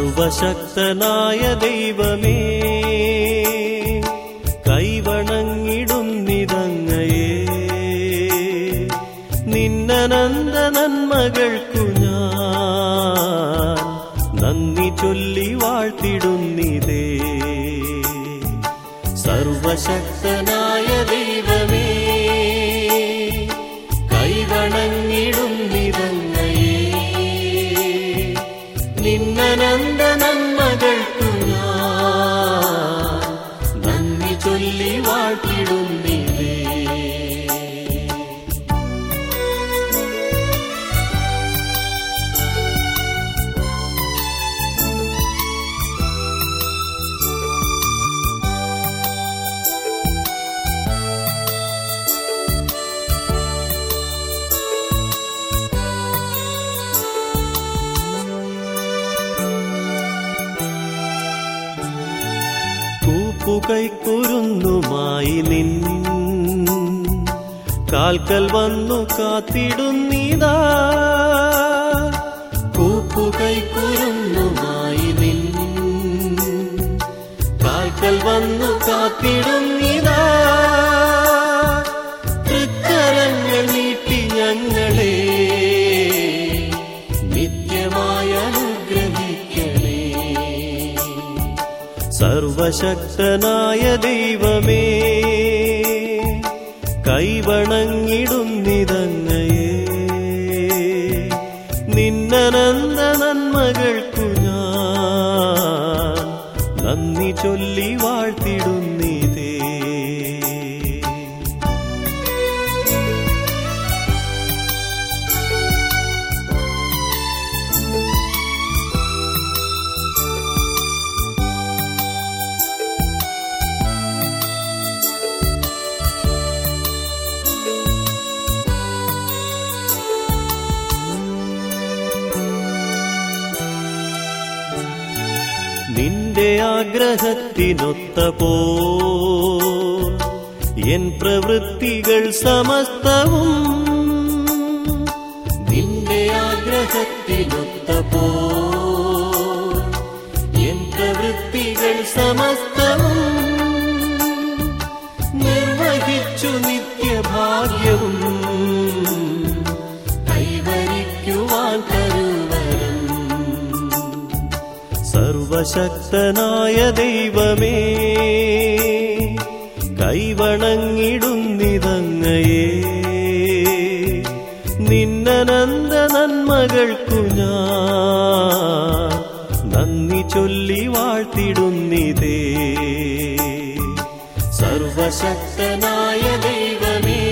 സർവശക്തനായ ദൈവമേ കൈവണങ്ങിടുന്നിതങ്ങയെ നിന്നനന്ദ നന്മകൾക്കു ഞാൻ നന്ദി ചൊല്ലി വാഴ്ത്തിടുന്നിതേ സർവശക്തനായ ദൈവമേ കൈവണങ്ങിടുന്നിതങ്ങയെ നിന്നനന്ദ നന്മകൾക്കു ഞാൻ നന്ദി ചൊല്ലി വാഴ്ത്തിടുന്നിതേ കൂപ്പുകൈക്കുരുന്നുമായി നിൻ കാൽക്കൽ വന്നു കാത്തിടുന്നിതാ കൂപ്പുകൈക്കുരുന്നുമായി നിൻ കാൽക്കൽ വന്നു കാത്തിടുന്നിതാ തൃക്കരങ്ങൾ നീട്ടി ഞങ്ങളെ നിത്യമായ അനുഗ്രഹിക്കണേ സർവശക്തനായ ദൈവമേ കൈവണങ്ങിടുന്നിതങ്ങയെ നിന്നനന്ദ നന്മകൾക്കു ഞാൻ നന്ദി ചൊല്ലി വാഴ്ത്തിടുന്നിതേ നിന്റെ ആഗ്രഹത്തിനൊത്ത പോ എൻ പ്രവൃത്തികൾ സമസ്തവും നിന്റെ ആഗ്രഹത്തിനൊത്ത പോ എൻ പ്രവൃത്തികൾ സമസ്തവും നിർവഹിച്ചു നിത്യഭാഗ്യവും കൈവരിക്കുവാൻ കരുവരം സർവശക്തനായ ദൈവമേ കൈവണങ്ങിടുന്നിതങ്ങയെ നിന്നനന്ദ നന്മകൾക്കു ഞാൻ നന്ദി ചൊല്ലി വാഴ്ത്തിടുന്നിതേ സർവശക്തനായ ദൈവമേ